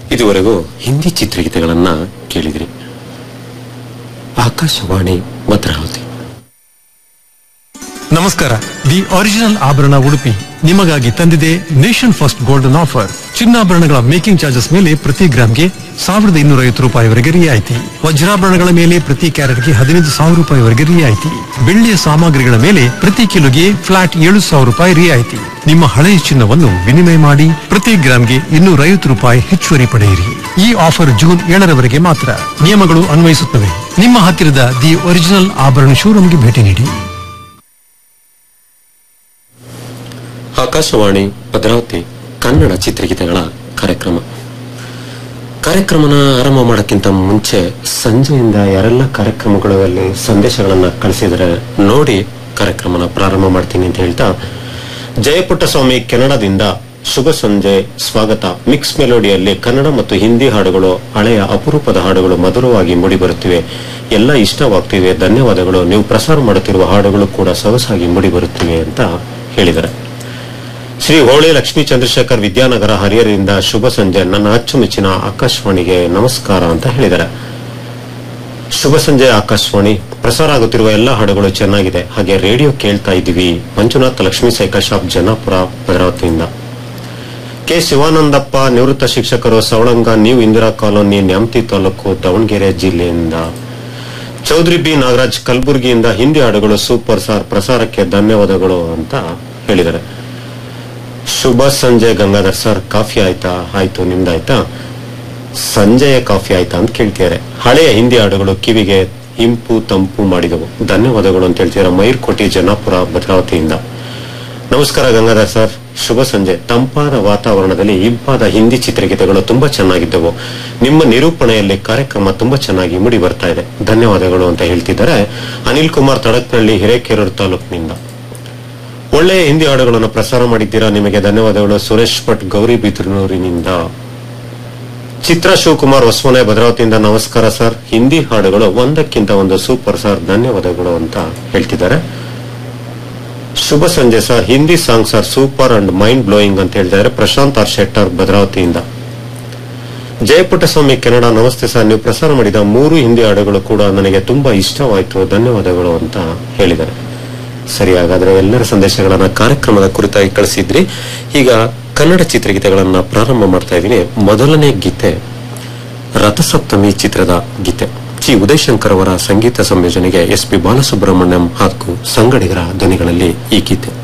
ಇದುವರೆಗೂ ಹಿಂದಿ ಚಿತ್ರಗೀತೆಗಳನ್ನ ಕೇಳಿದ್ರಿ ಆಕಾಶವಾಣಿ ಭದ್ರಾವತಿ ನಮಸ್ಕಾರ ದಿ ಒರಿಜಿನಲ್ ಆಭರಣ ಉಡುಪಿ ನಿಮಗಾಗಿ ತಂದಿದೆ ನೇಷನ್ ಫಸ್ಟ್ ಗೋಲ್ಡನ್ ಆಫರ್ ಚಿನ್ನಾಭರಣಗಳ ಮೇಕಿಂಗ್ ಚಾರ್ಜಸ್ ಮೇಲೆ ಪ್ರತಿ ಗ್ರಾಮ್ಗೆ ಸಾವಿರದ ಇನ್ನೂರ ಐವತ್ತು ರೂಪಾಯಿವರೆಗೆ ರಿಯಾಯಿತಿ ವಜ್ರಾಭರಣಗಳ ಮೇಲೆ ಪ್ರತಿ ಕ್ಯಾರೆಟ್ಗೆ ಹದಿನೈದು ಸಾವಿರ ರೂಪಾಯಿವರೆಗೆ ರಿಯಾಯಿತಿ ಬೆಳ್ಳಿಯ ಸಾಮಗ್ರಿಗಳ ಮೇಲೆ ಪ್ರತಿ ಕಿಲೋಗೆ ಫ್ಲಾಟ್ ಏಳು ಸಾವಿರ ರೂಪಾಯಿ ರಿಯಾಯಿತಿ ನಿಮ್ಮ ಹಳೆಯ ಚಿನ್ನವನ್ನು ವಿನಿಮಯ ಮಾಡಿ ಪ್ರತಿ ಗ್ರಾಮ್ಗೆ ಇನ್ನೂರ ಐವತ್ತು ರೂಪಾಯಿ ಹೆಚ್ಚುವರಿ ಪಡೆಯಿರಿ ಈ ಆಫರ್ ಜೂನ್ ಏಳರವರೆಗೆ ಮಾತ್ರ ನಿಯಮಗಳು ಅನ್ವಯಿಸುತ್ತವೆ ನಿಮ್ಮ ಹತ್ತಿರದ ದಿ ಒರಿಜಿನಲ್ ಆಭರಣ ಶೋರೂಮ್ಗೆ ಭೇಟಿ ನೀಡಿ ಆಕಾಶವಾಣಿ ಭದ್ರಾವತಿ ಕನ್ನಡ ಚಿತ್ರಗೀತೆಗಳ ಕಾರ್ಯಕ್ರಮ ಕಾರ್ಯಕ್ರಮನ ಆರಂಭ ಮಾಡೋಕ್ಕಿಂತ ಮುಂಚೆ ಸಂಜೆಯಿಂದ ಯಾರೆಲ್ಲ ಕಾರ್ಯಕ್ರಮಗಳಲ್ಲಿ ಸಂದೇಶಗಳನ್ನ ಕಳಿಸಿದರೆ ನೋಡಿ ಕಾರ್ಯಕ್ರಮನ ಪ್ರಾರಂಭ ಮಾಡ್ತೀನಿ ಅಂತ ಹೇಳ್ತಾ ಜಯಪುಟ್ಟಸ್ವಾಮಿ ಕೆನಡಾದಿಂದ ಶುಭ ಸಂಜೆ ಸ್ವಾಗತ ಮಿಕ್ಸ್ ಮೆಲೋಡಿಯಲ್ಲಿ ಕನ್ನಡ ಮತ್ತು ಹಿಂದಿ ಹಾಡುಗಳು ಹಳೆಯ ಅಪರೂಪದ ಹಾಡುಗಳು ಮಧುರವಾಗಿ ಮೂಡಿಬರುತ್ತಿವೆ ಎಲ್ಲ ಇಷ್ಟವಾಗ್ತಿವೆ ಧನ್ಯವಾದಗಳು ನೀವು ಪ್ರಸಾರ ಮಾಡುತ್ತಿರುವ ಹಾಡುಗಳು ಕೂಡ ಸೊಗಸಾಗಿ ಮೂಡಿಬರುತ್ತಿವೆ ಅಂತ ಹೇಳಿದ್ದಾರೆ ಶ್ರೀ ಹೋಳೆ ಲಕ್ಷ್ಮೀ ಚಂದ್ರಶೇಖರ್ ವಿದ್ಯಾನಗರ ಹರಿಹರದಿಂದ ಶುಭ ಸಂಜೆ ನನ್ನ ಅಚ್ಚುಮೆಚ್ಚಿನ ಆಕಾಶವಾಣಿಗೆ ನಮಸ್ಕಾರ ಅಂತ ಹೇಳಿದ್ದಾರೆ ಶುಭ ಸಂಜೆ ಆಕಾಶವಾಣಿ ಪ್ರಸಾರ ಆಗುತ್ತಿರುವ ಎಲ್ಲ ಹಾಡುಗಳು ಚೆನ್ನಾಗಿದೆ ಹಾಗೆ ರೇಡಿಯೋ ಕೇಳ್ತಾ ಇದ್ದೀವಿ ಮಂಜುನಾಥ್ ಲಕ್ಷ್ಮೀ ಸೈಕಲ್ ಶಾಪ್ ಜನಾಪುರ ಭದ್ರಾವತಿಯಿಂದ ಕೆ ಶಿವಾನಂದಪ್ಪ ನಿವೃತ್ತ ಶಿಕ್ಷಕರು ಸವಳಂಗ ನ್ಯೂ ಇಂದಿರಾ ಕಾಲೋನಿ ನ್ಯಾಮತಿ ತಾಲೂಕು ದಾವಣಗೆರೆ ಜಿಲ್ಲೆಯಿಂದ ಚೌಧರಿ ಬಿ ನಾಗರಾಜ್ ಕಲಬುರಗಿಯಿಂದ ಹಿಂದಿ ಹಾಡುಗಳು ಸೂಪರ್ ಸಾರ್ ಪ್ರಸಾರಕ್ಕೆ ಧನ್ಯವಾದಗಳು ಅಂತ ಹೇಳಿದ್ದಾರೆ ಶುಭ ಸಂಜೆ ಗಂಗಾಧರ್ ಸರ್ ಕಾಫಿ ಆಯ್ತಾ ಆಯ್ತು ನಿಮ್ದಾಯ್ತಾ ಸಂಜೆಯ ಕಾಫಿ ಆಯ್ತಾ ಅಂತ ಕೇಳ್ತಿದ್ದಾರೆ ಹಳೆಯ ಹಿಂದಿ ಹಾಡುಗಳು ಕಿವಿಗೆ ಇಂಪು ತಂಪು ಮಾಡಿದವು ಧನ್ಯವಾದಗಳು ಅಂತ ಹೇಳ್ತಿದ್ದಾರೆ ಮೈರ್ಕೋಟಿ ಜನಾಪುರ ಭದ್ರಾವತಿಯಿಂದ ನಮಸ್ಕಾರ ಗಂಗಾಧರ್ ಸರ್ ಶುಭ ಸಂಜೆ ತಂಪಾದ ವಾತಾವರಣದಲ್ಲಿ ಇಂಪಾದ ಹಿಂದಿ ಚಿತ್ರಗೀತೆಗಳು ತುಂಬಾ ಚೆನ್ನಾಗಿದ್ದವು ನಿಮ್ಮ ನಿರೂಪಣೆಯಲ್ಲಿ ಕಾರ್ಯಕ್ರಮ ತುಂಬಾ ಚೆನ್ನಾಗಿ ಮೂಡಿ ಬರ್ತಾ ಇದೆ ಧನ್ಯವಾದಗಳು ಅಂತ ಹೇಳ್ತಿದ್ದಾರೆ ಅನಿಲ್ ಕುಮಾರ್ ತಡಕ್ನಳ್ಳಿ ಹಿರೇಕೆರೂರು ತಾಲೂಕಿನಿಂದ ಒಳ್ಳೆಯ ಹಿಂದಿ ಹಾಡುಗಳನ್ನು ಪ್ರಸಾರ ಮಾಡಿದ್ದೀರಾ ನಿಮಗೆ ಧನ್ಯವಾದಗಳು ಸುರೇಶ್ ಭಟ್ ಗೌರಿ ಬಿದ್ರನೂರಿನಿಂದ ಚಿತ್ರ ಶಿವಕುಮಾರ್ ಹೊಸಮನೆ ಭದ್ರಾವತಿಯಿಂದ ನಮಸ್ಕಾರ ಸರ್ ಹಿಂದಿ ಹಾಡುಗಳು ಒಂದಕ್ಕಿಂತ ಒಂದು ಸೂಪರ್ ಸರ್ ಧನ್ಯವಾದಗಳು ಅಂತ ಹೇಳ್ತಿದ್ದಾರೆ ಶುಭ ಸಂಜೆ sir Hindi song sir super and mind blowing ಅಂತ ಹೇಳ್ತಿದ್ದಾರೆ ಪ್ರಶಾಂತ್ ಆರ್ ಶೆಟ್ಟರ್ ಭದ್ರಾವತಿಯಿಂದ ಜಯಪುಟ್ಟಸ್ವಾಮಿ ಕೆನಡಾ ನಮಸ್ತೆ ಸರ್ ನೀವು ಪ್ರಸಾರ ಮಾಡಿದ ಮೂರು ಹಿಂದಿ ಹಾಡುಗಳು ಕೂಡ ನನಗೆ ತುಂಬಾ ಇಷ್ಟವಾಯಿತು ಧನ್ಯವಾದಗಳು ಅಂತ ಹೇಳಿದ್ದಾರೆ ಸರಿ ಹಾಗಾದ್ರೆ ಎಲ್ಲರ ಸಂದೇಶಗಳನ್ನ ಕಾರ್ಯಕ್ರಮದ ಕುರಿತಾಗಿ ಕಳಿಸಿದ್ರಿ ಈಗ ಕನ್ನಡ ಚಿತ್ರಗೀತೆಗಳನ್ನ ಪ್ರಾರಂಭ ಮಾಡ್ತಾ ಇದ್ದೀನಿ ಮೊದಲನೇ ಗೀತೆ ರಥಸಪ್ತಮಿ ಚಿತ್ರದ ಗೀತೆ ಜಿ ಉದಯಶಂಕರ್ ಅವರ ಸಂಗೀತ ಸಂಯೋಜನೆಗೆ ಎಸ್ ಪಿ ಬಾಲಸುಬ್ರಹ್ಮಣ್ಯಂ ಹಾಗೂ ಸಂಗಡಿಗರ ಧ್ವನಿಗಳಲ್ಲಿ ಈ ಗೀತೆ